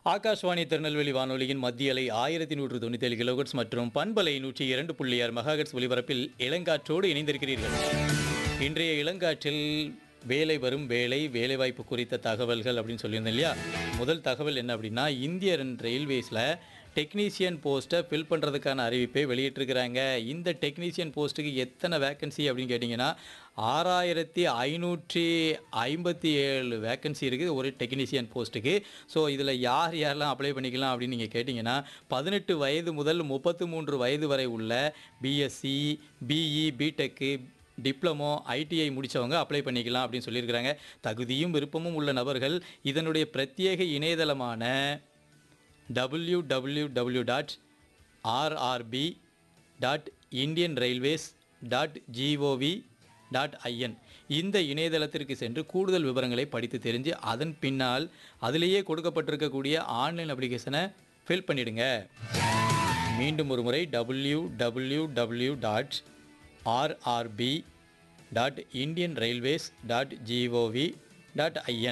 ஆகாஷ்வாணி திருநெல்வேலி வானொலியின் மத்திய அலை ஆயிரத்தி நூற்று தொண்ணூற்றி ஏழு கிலோகட்ஸ் மற்றும் பண்பலை நூற்றி இரண்டு புள்ளி ஆறு மெகாஹெட்ஸ் ஒலிபரப்பில் இளங்காற்றோடு இணைந்திருக்கிறீர்கள் இன்றைய இளங்காற்றில் வேலை வரும் வேலை வேலைவாய்ப்பு குறித்த தகவல்கள் அப்படின்னு சொல்லியிருந்தேன் இல்லையா முதல் தகவல் என்ன அப்படின்னா இந்தியன் ரயில்வேஸில் டெக்னீஷியன் போஸ்ட்டை ஃபில் பண்ணுறதுக்கான அறிவிப்பை வெளியிட்டிருக்கிறாங்க இந்த டெக்னீஷியன் போஸ்ட்டுக்கு எத்தனை வேக்கன்சி அப்படின்னு கேட்டிங்கன்னா ஆறாயிரத்தி ஐநூற்றி ஐம்பத்தி ஏழு வேக்கன்சி இருக்குது ஒரு டெக்னீஷியன் போஸ்ட்டுக்கு ஸோ இதில் யார் யாரெல்லாம் அப்ளை பண்ணிக்கலாம் அப்படின்னு நீங்கள் கேட்டிங்கன்னா பதினெட்டு வயது முதல் முப்பத்து மூன்று வயது வரை உள்ள பிஎஸ்சி பிஇ பிடெக்கு டிப்ளமோ ஐடிஐ முடித்தவங்க அப்ளை பண்ணிக்கலாம் அப்படின்னு சொல்லியிருக்கிறாங்க தகுதியும் விருப்பமும் உள்ள நபர்கள் இதனுடைய பிரத்யேக இணையதளமான W W W dot RRB dot Indian railways dot GOV dot IN இந்த இணையதளத்திற்கு சென்று கூடுதல் விவரங்களை படித்து தெரிஞ்சு அதன் பின்னால் அதிலேயே கொடுக்கப்பட்டிருக்கக்கூடிய ஆன்லைன் அப்ளிகேஷனை ஃபில் பண்ணிடுங்க மீண்டும் ஒரு முறை W W W dot RRB dot Indian railways dot GOV dot IN